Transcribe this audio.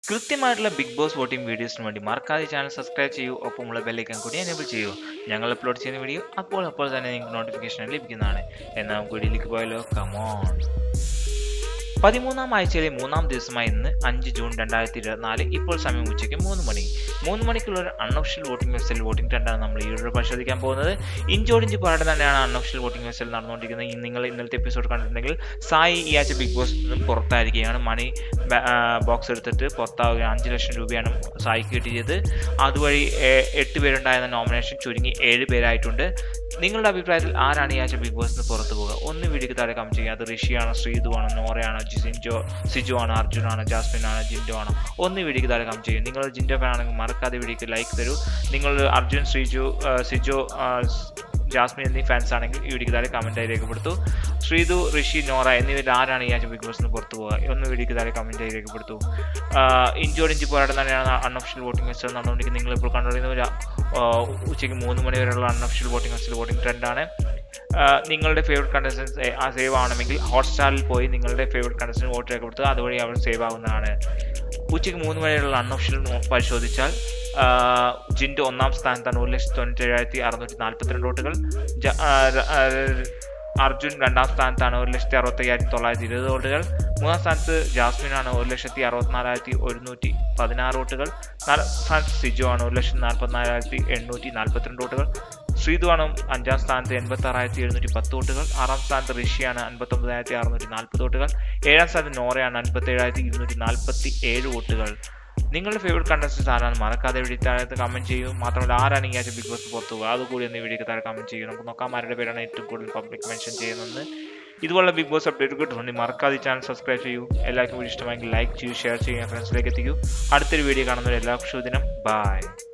കൃത്യമായിട്ടുള്ള big boss voting വീഡിയോസിന് വേണ്ടി മറക്കാതെ ചാനൽ സബ്സ്ക്രൈബ് ചെയ്യൂ ഒപ്പമുള്ള ബെല്ലൈക്കൻ കൂടി എനേബിൾ ചെയ്യൂ ഞങ്ങൾ അപ്ലോഡ് ചെയ്യുന്ന വീഡിയോ അപ്പോൾ അപ്പോൾ തന്നെ നിങ്ങൾക്ക് നോട്ടിഫിക്കേഷൻ ലഭിക്കുന്നതാണ് എന്നാൽ നമുക്ക് വീഡിയോയിലേക്ക് പോയാലോ കമോൺ പതിമൂന്നാം ആഴ്ചയിലെ മൂന്നാം ദിവസമായ ഇന്ന് അഞ്ച് ജൂൺ രണ്ടായിരത്തി ഇരുപത്തിനാല് ഇപ്പോൾ സമയം ഉച്ചയ്ക്ക് മൂന്ന് മണി മൂന്ന് മണിക്കുള്ള ഒരു അൺഒഫീഷ്യൽ വോട്ടിംഗ് വെബ്സൈറ്റിൽ വോട്ടിംഗ് ട്രെൻഡാണ് നമ്മൾ ഈ വീഡിയോ പരിശോധിക്കാൻ പോകുന്നത് ഇഞ്ചോടിഞ്ച് പോരാട്ടം തന്നെയാണ് അൺഒഫീഷ്യൽ വോട്ടിംഗ് വെബ്സൈറ്റിൽ നടന്നുകൊണ്ടിരിക്കുന്നത് ഈ നിങ്ങൾ ഇന്നലത്തെ എപ്പിസോഡ് കണ്ടിട്ടുണ്ടെങ്കിൽ സായി ഈ ആഴ്ച ബിഗ് ബോസ് പുറത്തായിരിക്കുകയാണ് മണി ബോക്സ് എടുത്തിട്ട് പുറത്താവുകയാണ് അഞ്ച് ലക്ഷം രൂപയാണ് സായിക്ക് കിട്ടിയത് അതുവഴി ഏ- എട്ട് പേരുണ്ടായിരുന്ന നോമിനേഷൻ ചുരുങ്ങി ഏഴ് പേരായിട്ടുണ്ട് നിങ്ങളുടെ അഭിപ്രായത്തിൽ ആരാണ് ഈ ആഴ്ച ബിഗ് ബോസിന് പുറത്ത് പോകുക ഒന്ന് വീഡിയോക്ക് താഴെ കമന്റ് ചെയ്യുക അത് ഋഷിയാണോ ശ്രീതുവാണോ നോറയാണോ ജിസിൻജോ സിജു ആണോ അർജുൻ ആണോ ജാസ്മിൻ ആണോ ജിൻഡോ ആണോ ഒന്ന് വീഡിയോക്ക് താഴെ കമന്റ് ചെയ്യും നിങ്ങൾ ജിൻഡോ ഫാൻ ആണെങ്കിൽ മറക്കാതെ വീഡിയോക്ക് ലൈക്ക് തരൂ നിങ്ങൾ അർജുൻ ശ്രീജു ആ, സിജോ ആ, സ്- ജാസ്മിൻ എന്നീ ഫാൻസ് ആണെങ്കിൽ ഈ വീഡിയോക്ക് താഴെ കമൻറ്റായി രേഖപ്പെടുത്തു ശ്രീതു ഋഷി നോറ എന്നിവരിൽ ആരാണ് ഈ ആഴ്ച ബിഗ് ബോസിന് പുറത്ത് പോകുക ഒന്ന് വീഡിയോക്ക് താഴെ കമൻറ്റായി രേഖപ്പെടുത്തു ഇഞ്ചോടിഞ്ച് പോരാട്ടം തന്നെയാണ് അൺഒഫീഷ്യൽ വോട്ടിംഗ് വെസ്റ്റൽ നടന്നുകൊണ്ടിരിക്കുന്നത് നിങ്ങളിപ്പോൾ കണ്ടുകൊണ്ടിരുന്ന ഒരു ആ, ഉച്ചയ്ക്ക് മൂന്ന് മണി വരെയുള്ള അൺഒഫീഷ്യൽ വോട്ടിംഗ് വെസ്റ്റൽ വോട്ടിംഗ് ട്രെൻഡാണ് നിങ്ങളുടെ ഫേവറേറ്റ് കണ്ടസ്റ്റൻസ് ആ സേവ് ആവണമെങ്കിൽ ഹോട്ട്സ്റ്റാറിൽ പോയി നിങ്ങളുടെ ഫേവറേറ്റ് കണ്ടസ്റ്റൻസ് വോട്ട് രേഖപ്പെടുത്തുക അതുവഴി അവർ സേവ് ആവുന്നതാണ് ഉച്ചയ്ക്ക് മൂന്ന് മണിയുള്ള അൺഒഫീഷ്യൽ പരിശോധിച്ചാൽ ആ, ജിൻഡോ ഒന്നാം സ്ഥാനത്താണ് ഒരു ലക്ഷത്തി തൊണ്ണൂറ്റി ഏഴായിരത്തി അറുന്നൂറ്റി നാൽപ്പത്തിരണ്ട് വോട്ടുകൾ ജ- ആ, ര- ആ, അർജുൻ രണ്ടാം സ്ഥാനത്താണ് ഒരു ലക്ഷത്തി അറുപത്തി അയ്യായിരത്തി തൊള്ളായിരത്തി ഇരുപത് വോട്ടുകൾ മൂന്നാം സ്ഥാനത്ത് ജാസ്മിനാണ് ഒരു ലക്ഷത്തി അറുപത്തിനാലായിരത്തി ഒരുന്നൂറ്റി പതിനാറ് വോട്ടുകൾ നാലാം സ്ഥാനത്ത് സിജോ ആണ് ഒരു ലക്ഷത്തി നാൽപ്പത്തിനാലായിരത്തി എണ്ണൂറ്റി നാൽപ്പത്തിരണ്ട് വോട്ടുകൾ ശ്രീതുവാണ് അഞ്ചാം സ്ഥാനത്ത് എൺപത്തി ആറായിരത്തി എഴുന്നൂറ്റി പത്ത് വോട്ടുകൾ ആറാം സ്ഥാനത്ത് ഋഷിയാണ് അൻപത്തൊമ്പതായിരത്തി അറുന്നൂറ്റി നാൽപ്പത് വോട്ടുകൾ ഏഴാം സ്ഥാനത്ത് നോറയാണ് അൻപത്തി ഏഴായിരത്തി ഇരുന്നൂറ്റി നാൽപ്പത്തി ഏഴ് വോട്ടുകൾ നിങ്ങളുടെ ഫേവറേറ്റ് കണ്ടസ്റ്റൻസ് ആരാണ് മറക്കാതെ വീഡിയോ താഴത്ത് കമന്റ് ചെയ്യൂ മാത്രമല്ല ആരാണ് ഈ ആഴ്ച ബിഗ് ബോസ് പുറത്തു പോകുക അതുകൂടി ഒന്ന് വീഡിയോക്ക് താഴെ കമന്റ് ചെയ്യും നമുക്ക് നോക്കാം ആരുടെ പേരാണ് ഏറ്റവും കൂടുതൽ പബ്ലിക് മെൻഷൻ ചെയ്യുന്നത് ഇതുപോലുള്ള ബിഗ് ബോസ് അപ്ഡേറ്റ് കിട്ടുന്നുണ്ട് മറക്കാതെ ചാനൽ സബ്സ്ക്രൈബ് ചെയ്യൂ എല്ലാവർക്കും വീഡിയോ ഇഷ്ടമായെങ്കിൽ ലൈക്ക് ചെയ്യൂ ഷെയർ ചെയ്യൂ ഫ്രണ്ട്സിലേക്ക് എത്തിക്കൂ അടുത്തൊരു വീഡിയോ കാണുന്നവരെ എല്ലാവർക്കും ശുഭദിനം ബൈ